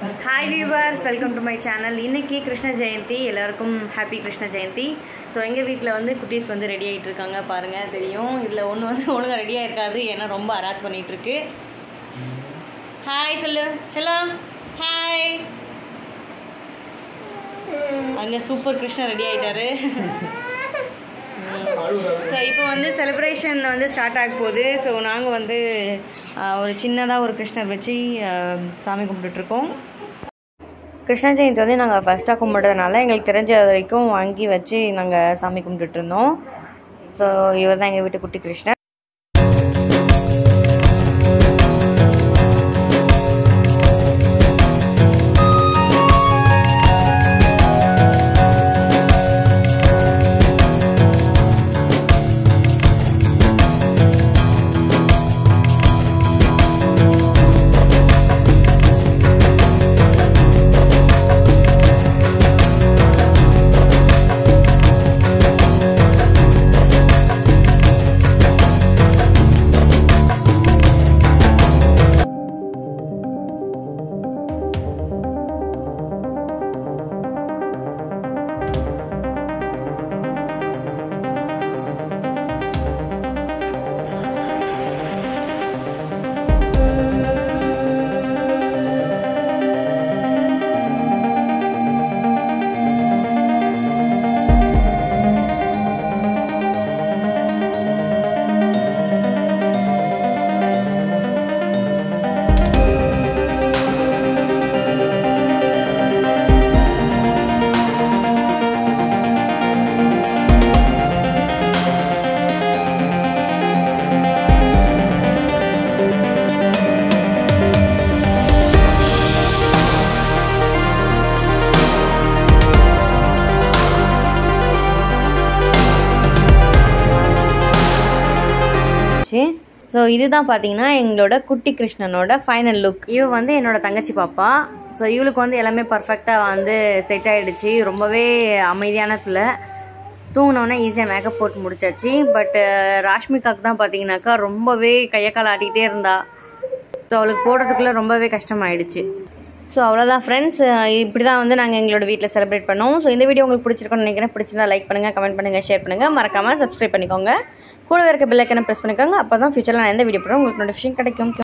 hi viewers welcome to my channel இன்னைக்கு கிருஷ்ண ஜெயந்தி எல்லாருக்கும் happy Krishna Jayanthi so எங்கள் வீட்டில் வந்து குட்டீஸ் வந்து ரெடி ஆகிட்டு இருக்காங்க பாருங்கள் தெரியும் இதில் ஒன்று வந்து ஒழுங்காக ரெடியாக இருக்காது ஏன்னா ரொம்ப அராத் பண்ணிட்டு இருக்கு ஹாய் சொல்லு செல்லம் ஹாய் அங்கே சூப்பர் கிருஷ்ணா ரெடி ஆகிட்டாரு ஸோ இப்போ வந்து செலிப்ரேஷன் வந்து ஸ்டார்ட் ஆக போகுது ஸோ நாங்கள் வந்து ஆஹ், ஒரு சின்னதாக ஒரு கிருஷ்ணர் வச்சு ஆஹ், சாமி கும்பிட்டுட்ருக்கோம் கிருஷ்ண ஜெயந்தி வந்து நாங்கள் ஃபஸ்ட்டாக கும்பிட்றதுனால எங்களுக்கு தெரிஞ்ச வரைக்கும் வாங்கி வச்சு நாங்கள் சாமி கும்பிட்டுட்டு இருந்தோம் ஸோ இவர் தான் எங்கள் வீட்டு குட்டி கிருஷ்ணர் ஸோ இதுதான் பார்த்தீங்கன்னா எங்களோட குட்டி கிருஷ்ணனோட ஃபைனல் லுக் இவ வந்து என்னோட தங்கச்சி பாப்பா ஸோ இவளுக்கு வந்து எல்லாமே பர்ஃபெக்டாக வந்து செட் ஆயிடுச்சு ரொம்பவே அமைதியான பிள்ளை தூங்கினோடனே ஈஸியாக மேக்கப் போட்டு முடிச்சாச்சு பட் ராஷ்மிகாக்கு தான் பார்த்தீங்கன்னாக்கா ரொம்பவே கையை கால் ஆட்டிகிட்டே இருந்தா ஸோ அவளுக்கு போடுறதுக்குள்ளே ரொம்பவே கஷ்டமாயிடுச்சு ஸோ அவ்வளோதான் ஃப்ரெண்ட்ஸ் இப்படி தான் வந்து நாங்கள் எங்களோட வீட்டில் செலிப்ரேட் பண்ணோம் ஸோ இந்த வீடியோ உங்களுக்கு பிடிச்சிருக்கோம்னு நினைக்கிறேன் பிடிச்சிருந்தா லைக் பண்ணுங்கள் கமெண்ட் பண்ணுங்கள் ஷேர் பண்ணுங்கள் மறக்காமல் சப்ஸ்கிரைப் பண்ணிக்கோங்க கூட இருக்க பெல்லைக்கனை ப்ரெஸ் பண்ணிக்கோங்க அப்போ தான் ஃபியூச்சரில் நான் எந்த வீடியோ போடுறோம் உங்களுக்கு நோட்டிஃபிகேஷன் கிடைக்கும்